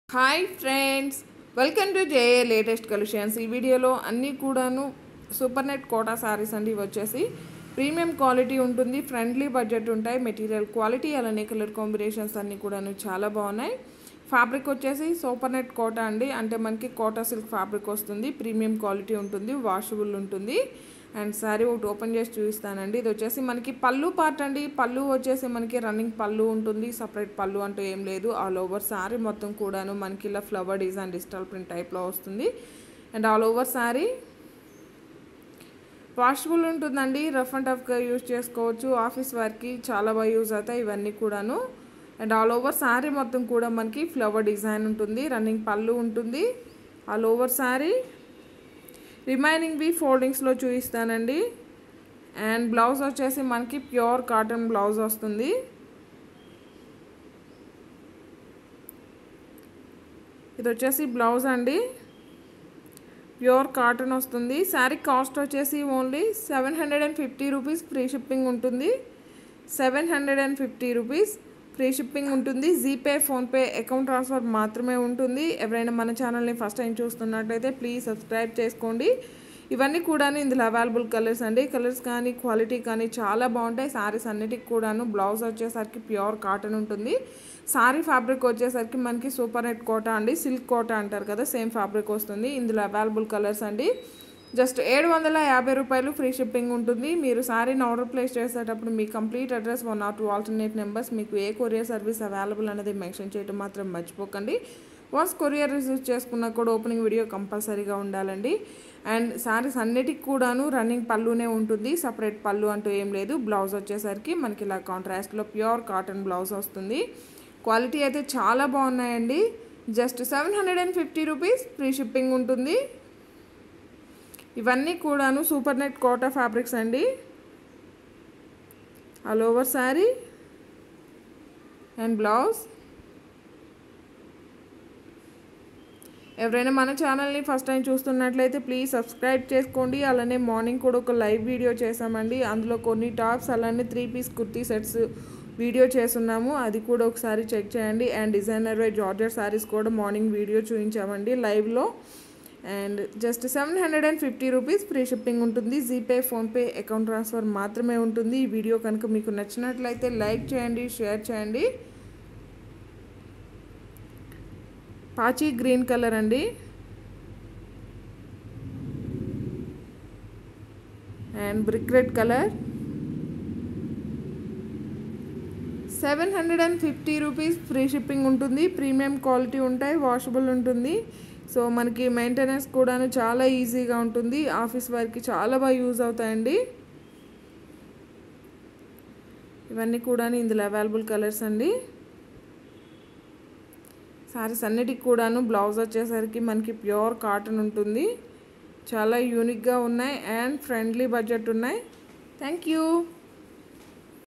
hi friends welcome to J A latest collections ఈ వీడియోలో అన్నీ కూడాను సూపర్ నెట్ కోటా సారీస్ అండి ఇవి వచ్చేసి ప్రీమియం క్వాలిటీ ఉంటుంది ఫ్రెండ్లీ బడ్జెట్ ఉంటాయి మెటీరియల్ క్వాలిటీ అలానే కలర్ కాంబినేషన్స్ అన్నీ కూడాను చాలా బాగున్నాయి ఫ్యాబ్రిక్ వచ్చేసి సూపర్ నెట్ కోటా అండి అంటే మనకి కోటా సిల్క్ ఫ్యాబ్రిక్ వస్తుంది ప్రీమియం క్వాలిటీ ఉంటుంది వాషబుల్ ఉంటుంది అండ్ శారీ ఒకటి ఓపెన్ చేసి చూపిస్తానండి ఇది వచ్చేసి మనకి పళ్ళు పార్ట్ అండి పళ్ళు వచ్చేసి మనకి రన్నింగ్ పళ్ళు ఉంటుంది సపరేట్ పళ్ళు అంటూ ఏం లేదు ఆల్ ఓవర్ శారీ మొత్తం కూడాను మనకి ఇలా ఫ్లవర్ డిజైన్ డిజిటల్ ప్రింట్ టైప్లో వస్తుంది and all over saree washable ఉంటుందండి రఫ్ అండ్ టఫ్గా యూజ్ చేసుకోవచ్చు ఆఫీస్ వర్క్కి చాలా బాగా యూజ్ అవుతాయి ఇవన్నీ కూడాను అండ్ ఆల్ ఓవర్ శారీ మొత్తం కూడా మనకి ఫ్లవర్ డిజైన్ ఉంటుంది రన్నింగ్ పళ్ళు ఉంటుంది ఆల్ ఓవర్ శారీ రిమైనింగ్వి ఫోల్డింగ్స్లో చూపిస్తానండి అండ్ బ్లౌజ్ వచ్చేసి మనకి ప్యూర్ కాటన్ బ్లౌజ్ వస్తుంది ఇది వచ్చేసి బ్లౌజ్ అండి ప్యూర్ కాటన్ వస్తుంది శారీ కాస్ట్ వచ్చేసి only seven hundred and fifty rupees free shipping ఉంటుంది seven hundred and fifty rupees free shipping ఉంటుంది జీపే ఫోన్పే అకౌంట్ ట్రాన్స్ఫర్ మాత్రమే ఉంటుంది ఎవరైనా మన ఛానల్ని ఫస్ట్ టైం చూస్తున్నట్లయితే ప్లీజ్ సబ్స్క్రైబ్ చేసుకోండి ఇవన్నీ కూడా ఇందులో అవైలబుల్ కలర్స్ అండి కలర్స్ కానీ క్వాలిటీ కానీ చాలా బాగుంటాయి శారీస్ అన్నిటికి కూడాను బ్లౌజ్ వచ్చేసరికి ప్యూర్ కాటన్ ఉంటుంది సారీ ఫ్యాబ్రిక్ వచ్చేసరికి మనకి సూపర్ నెట్ కోట అండి సిల్క్ కోట అంటారు కదా సేమ్ ఫ్యాబ్రిక్ వస్తుంది ఇందులో అవైలబుల్ కలర్స్ అండి జస్ట్ ఏడు వందల యాభై రూపాయలు ఫ్రీ షిప్పింగ్ ఉంటుంది మీరు సారీని ఆర్డర్ ప్లేస్ చేసేటప్పుడు మీ complete address one or two alternate numbers మీకు ఏ కొరియర్ సర్వీస్ అవైలబుల్ అనేది మెన్షన్ చేయడం మాత్రం మర్చిపోకండి వన్స్ కొరియర్ రిసీవ్ చేసుకున్నా కూడా ఓపెనింగ్ వీడియో కంపల్సరీగా ఉండాలండి అండ్ సారీస్ అన్నిటికి కూడాను రన్నింగ్ పళ్ళునే ఉంటుంది సపరేట్ పళ్ళు అంటూ ఏం లేదు బ్లౌజ్ వచ్చేసరికి మనకి ఇలా కాంట్రాస్ట్లో ప్యూర్ కాటన్ బ్లౌజ్ వస్తుంది క్వాలిటీ అయితే చాలా బాగున్నాయండి just seven hundred and fifty rupees free shipping ఉంటుంది ఇవన్నీ కూడాను సూపర్ నెట్ కోటా ఫ్యాబ్రిక్స్ అండి all over saree and blouse ఎవరైనా మన ఛానల్ని ఫస్ట్ టైం చూస్తున్నట్లయితే ప్లీజ్ సబ్స్క్రైబ్ చేసుకోండి అలానే మార్నింగ్ కూడా ఒక లైవ్ వీడియో చేసామండి అందులో కొన్ని టాప్స్ అలానే three piece kurti sets video చేస్తున్నాము అది కూడా ఒకసారి చెక్ చేయండి అండ్ డిజైనర్ వై జార్జర్ శారీస్ కూడా మార్నింగ్ వీడియో చూపించామండి లైవ్లో and just seven hundred and fifty rupees free shipping ఉంటుంది జీపే ఫోన్పే అకౌంట్ ట్రాన్స్ఫర్ మాత్రమే ఉంటుంది ఈ వీడియో కనుక మీకు నచ్చినట్లయితే లైక్ చేయండి షేర్ చేయండి పాచి గ్రీన్ కలర్ అండి and brick red colour seven hundred and fifty rupees free shipping ఉంటుంది ప్రీమియం క్వాలిటీ ఉంటాయి వాషబుల్ ఉంటుంది సో మనకి మెయింటెనెన్స్ కూడాను చాలా ఈజీగా ఉంటుంది ఆఫీస్ వర్క్కి చాలా బాగా యూజ్ అవుతాయండి ఇవన్నీ కూడా ఇందులో అవైలబుల్ కలర్స్ అండి సారీస్ అన్నిటికి కూడాను బ్లౌజ్ వచ్చేసరికి మనకి ప్యూర్ కాటన్ ఉంటుంది చాలా యూనిక్గా ఉన్నాయి అండ్ ఫ్రెండ్లీ బడ్జెట్ ఉన్నాయి థ్యాంక్ యూ